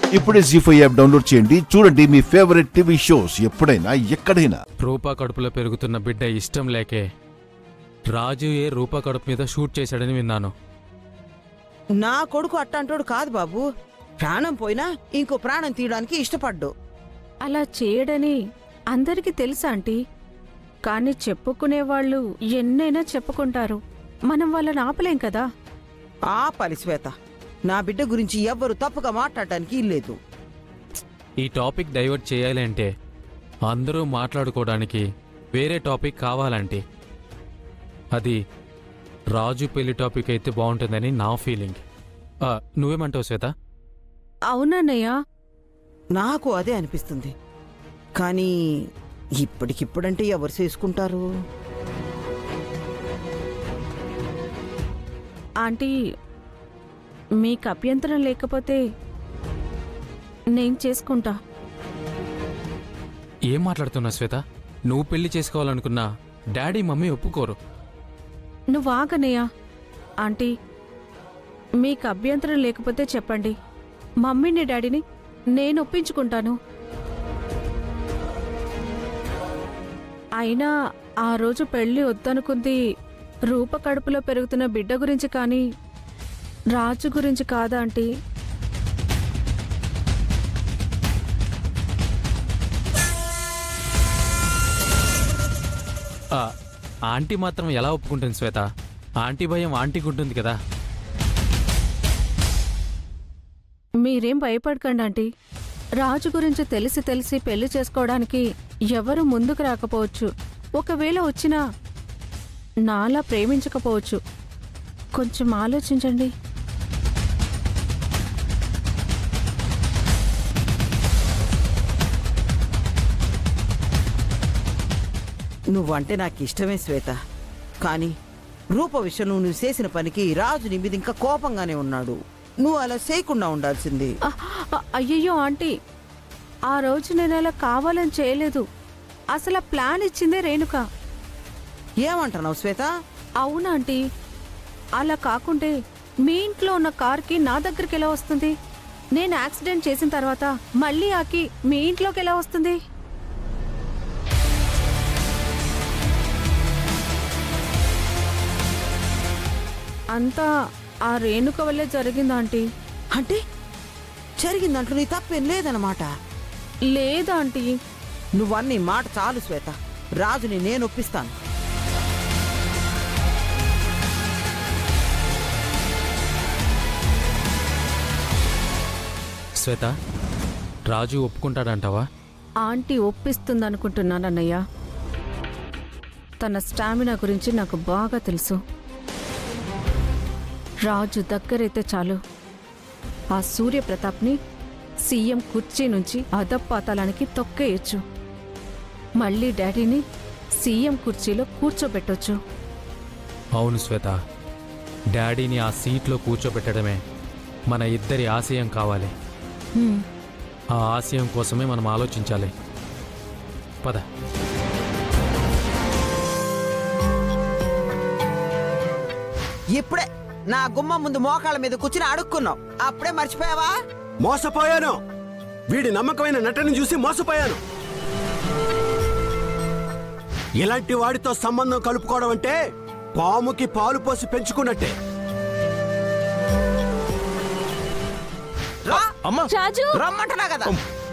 ఇప్పుడే G five app download చేయండి చూడండి మీ ఫేవరెట్ టీవీ షోస్ ఎప్పుడైనా ఎక్కడైనా రూపా కడుపులో పెరుగుతున్న బిడ్డ ఇష్టం లేకే రాజు ఏ రూపా కడుపు మీద షూట్ చేశాడని విన్నాను నా కొడుకు అట్టంటోడు కాదు బాబు ప్రాణం పోయినా ఇంకో ప్రాణం తీయడానికి ఇష్టపడ్డు అలా చేయడని అందరికీ తెలుసా ఆంటీ కానీ చెప్పుకునేవాళ్ళు ఎన్నైనా చెప్పుకుంటారు మనం వాళ్ళని ఆపలేం కదా ఆ పలిశ్వేత నా బిడ్డ గురించి ఎవ్వరు తప్పుగా మాట్లాడటానికి ఇల్లేదు ఈ టాపిక్ డైవర్ట్ చేయాలి అంటే అందరూ మాట్లాడుకోవడానికి వేరే టాపిక్ కావాలంటే అది రాజు పెళ్లి టాపిక్ అయితే బాగుంటుందని నా ఫీలింగ్ ఆ, నువ్వేమంటావు శ్వేత అవునన్నయ్య నాకు అదే అనిపిస్తుంది కానీ ఇప్పటికిప్పుడంటే ఎవరు చేసుకుంటారు ఆంటీ మీకు అభ్యంతరం లేకపోతే నేను చేసుకుంటా ఏం మాట్లాడుతున్నావు శ్వేత నువ్వు పెళ్లి చేసుకోవాలనుకున్నా డాడీ మమ్మీ ఒప్పుకోరు నువ్వు ఆగనయ్యా ఆంటీ మీకు అభ్యంతరం లేకపోతే చెప్పండి మమ్మీని డాడీని నేను ఒప్పించుకుంటాను అయినా ఆ రోజు పెళ్లి వద్దనుకుంది రూప కడుపులో పెరుగుతున్న బిడ్డ గురించి కానీ రాజు గురించి కాదా ఆంటీ ఆ, ఆంటీ మాత్రం ఎలా ఒప్పుకుంటుంది శ్వేత ఆంటీ భయం ఆంటీకి ఉంటుంది కదా మీరేం భయపడకండి ఆంటీ రాజు గురించి తెలిసి తెలిసి పెళ్లి చేసుకోవడానికి ఎవరు ముందుకు రాకపోవచ్చు ఒకవేళ వచ్చినా నాలా ప్రేమించకపోవచ్చు కొంచెం ఆలోచించండి నువ్వంటే నాకు ఇష్టమే శ్వేత కానీ రూప విషయంలో నువ్వు చేసిన పనికి రాజు నీ మీద ఇంకా కోపంగానే ఉన్నాడు నువ్వు అలా చేయకుండా ఉండాల్సింది ఆ, ఆ, అయ్యయ్యో ఆంటీ ఆ రోజు నేను అలా కావాలని చేయలేదు అసలు ఆ ప్లాన్ ఇచ్చిందే రేణుక ఏమంటున్నావు శ్వేత అవునా ఆంటీ అలా కాకుంటే మీ ఇంట్లో ఉన్న కార్కి నా దగ్గరికి ఎలా వస్తుంది నేను యాక్సిడెంట్ చేసిన తర్వాత మళ్ళీ ఆకి మీ ఇంట్లోకి ఎలా వస్తుంది అంతా ఆ రేణుక వల్లే జరిగింది ఆంటీ అంటే జరిగిందంటూ నీ తప్పేం లేదన్నమాట లేదా ఆంటీ నువ్వన్నీ మాట చాలు శ్వేత రాజుని నేను ఒప్పిస్తాను శ్వేత రాజు ఒప్పుకుంటాడంటావా ఆంటీ ఒప్పిస్తుందనుకుంటున్నానన్నయ్య తన స్టామినా గురించి నాకు బాగా తెలుసు రాజు దగ్గరైతే చాలు ఆ సూర్యప్రతాప్ని సీఎం కుర్చీ నుంచి అధపాతాళానికి తొక్కేయచ్చు మళ్ళీ డాడీని సీఎం కుర్చీలో కూర్చోబెట్టొచ్చు అవును శ్వేత డాడీని ఆ సీట్లో కూర్చోబెట్టడమే మన ఇద్దరి ఆశయం కావాలి హ్మ్. ఆ ఆశయం కోసమే మనం ఆలోచించాలి పద ఇప్పుడే నా గుమ్మ ముందు మోకాళ్ళ మీద కూర్చుని అడుక్కున్నావు అప్పుడే మర్చిపోయావా మోసపోయాను వీడి నమ్మకమైన నటన చూసి మోసపోయాను ఇలాంటి వాడితో సంబంధం కలుపుకోవడం అంటే పాముకి పాలు పోసి పెంచుకున్నట్టే రా అమ్మా రాజు రమ్మంటున్నా కదా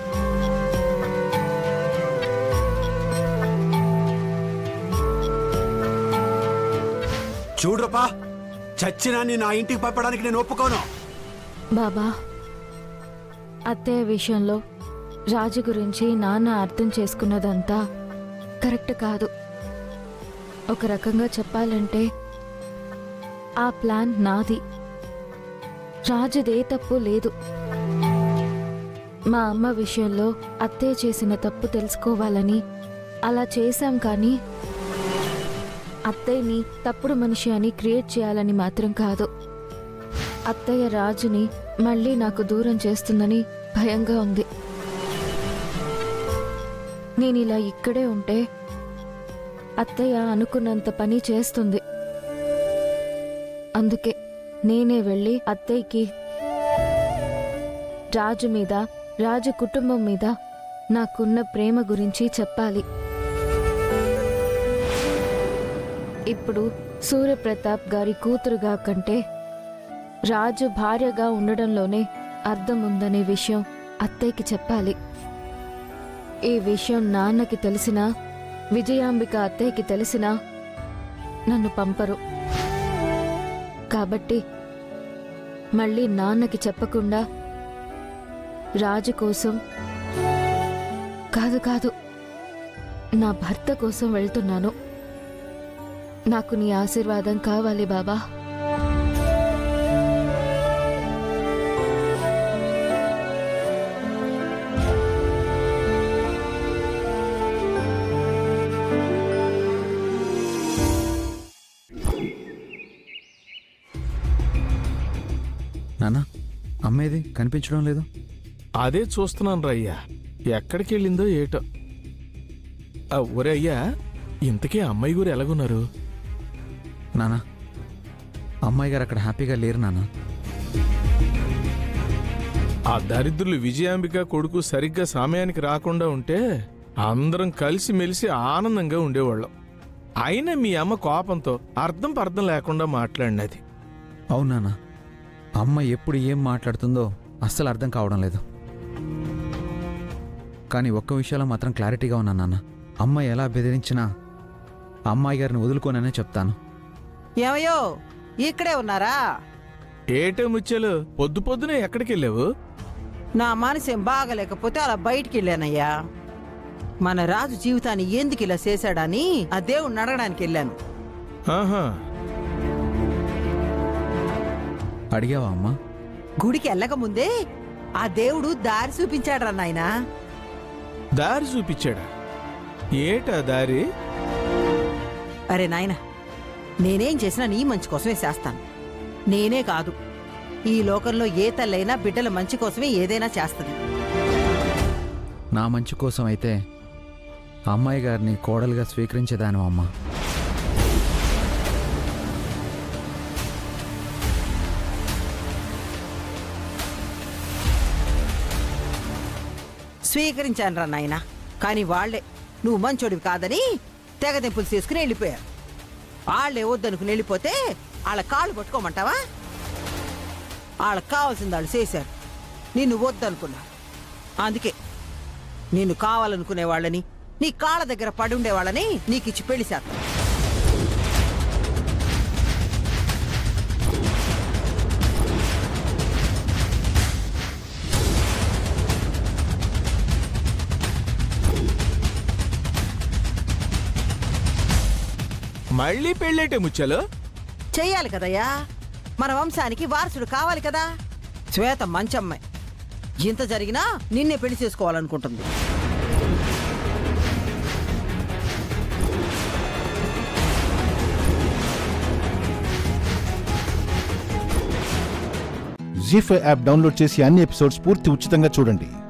చూడ్రపా చచ్చినాన్ని నా ఇంటికి పంపడానికి నేను ఒప్పుకోను బాబా అత్తయ్య విషయంలో రాజు గురించి నాన్న అర్థం చేసుకున్నదంతా కరెక్ట్ కాదు ఒక రకంగా చెప్పాలంటే ఆ ప్లాన్ నాది రాజుదే తప్పు లేదు మా అమ్మ విషయంలో అత్తయ్య చేసిన తప్పు తెలుసుకోవాలని అలా చేశాం కానీ అత్తయ్యని తప్పుడు మనిషి అని క్రియేట్ చేయాలని మాత్రం కాదు అత్తయ్య రాజుని మళ్ళీ నాకు దూరం చేస్తుందని భయంగా ఉంది నేను ఇలా ఇక్కడే ఉంటే అత్తయ్య అనుకున్నంత పని చేస్తుంది అందుకే నేనే వెళ్ళి అత్తయ్యకి రాజు మీద రాజు కుటుంబం మీద నాకున్న ప్రేమ గురించి చెప్పాలి ఇప్పుడు సూర్యప్రతాప్ గారి కూతురుగా కంటే రాజు భార్యగా ఉండడంలోనే అర్థం ఉందనే విషయం అత్తయ్యకి చెప్పాలి ఈ విషయం నాన్నకి తెలిసినా విజయాంబిక అత్తయ్యకి తెలిసినా నన్ను పంపరు కాబట్టి మళ్ళీ నాన్నకి చెప్పకుండా రాజు కోసం కాదు కాదు నా భర్త కోసం వెళ్తున్నాను నాకు నీ ఆశీర్వాదం కావాలి బాబా నాన్న అమ్మేది కనిపించడం లేదు అదే చూస్తున్నాను రయ్యా ఎక్కడికి వెళ్ళిందో ఏటో ఆ, ఒరే అయ్యా ఇంతకీ అమ్మాయి గురు ఎలాగున్నారు నాన్న అమ్మాయి గారు అక్కడ హ్యాపీగా లేరు నాన్న ఆ దరిద్రులు విజయాంబిక కొడుకు సరిగ్గా సమయానికి రాకుండా ఉంటే అందరం కలిసి మెలిసి ఆనందంగా ఉండేవాళ్ళం అయినా మీ అమ్మ కోపంతో అర్థం పర్థం లేకుండా మాట్లాడినది అవును నాన్న అమ్మ ఎప్పుడు ఏం మాట్లాడుతుందో అస్సలు అర్థం కావడం లేదు కానీ ఒక్క విషయంలో మాత్రం క్లారిటీగా ఉన్నా నాన్న అమ్మ ఎలా బెదిరించినా అమ్మాయి గారిని వదులుకోననే చెప్తాను ఏమయ్యో ఇక్కడే ఉన్నారా ఏటే ముచ్చెలు పొద్దు పొద్దునే ఎక్కడికి వెళ్ళావు నా మనసేం బాగలేకపోతే అలా బయటికి వెళ్ళానయ్యా మన రాజు జీవితాన్ని ఎందుకు ఇలా చేశాడని ఆ దేవుణ్ణి అడగడానికి వెళ్ళాను ఆహా అడిగావా అమ్మ గుడికి వెళ్ళక ముందే ఆ దేవుడు దారి చూపించాడ్రా నాయనా దారి చూపించాడా ఏటా దారి అరే నాయన నేనేం చేసినా నీ మంచి కోసమే చేస్తాను నేనే కాదు ఈ లోకంలో ఏ తల్లైనా బిడ్డల మంచి కోసమే ఏదైనా చేస్తుంది నా మంచి కోసం అయితే అమ్మాయి గారిని కోడలుగా స్వీకరించేదాను అమ్మ స్వీకరించాను రా నాయన కానీ వాళ్లే నువ్వు మంచోడివి కాదని తెగదెంపులు చేసుకుని వెళ్ళిపోయారు వాళ్ళే వద్దనుకుని వెళ్ళిపోతే వాళ్ళ కాళ్ళు పట్టుకోమంటావా వాళ్ళకి కావాల్సింది వాళ్ళు చేశారు నిన్ను వద్దనుకున్నా అందుకే నిన్ను కావాలనుకునే వాళ్ళని నీ కాళ్ళ దగ్గర పడి ఉండేవాళ్ళని నీకు ఇచ్చి పెళ్లి చేస్తా మళ్ళీ పెళ్ళేటే ముచ్చెలు చెయ్యాలి కదయ్యా మన వంశానికి వారసుడు కావాలి కదా శ్వేత మంచమ్మాయి ఇంత జరిగినా నిన్నే పెళ్లి చేసుకోవాలనుకుంటుంది జీ ఫైవ్ యాప్ డౌన్లోడ్ చేసి అన్ని ఎపిసోడ్స్ పూర్తి ఉచితంగా చూడండి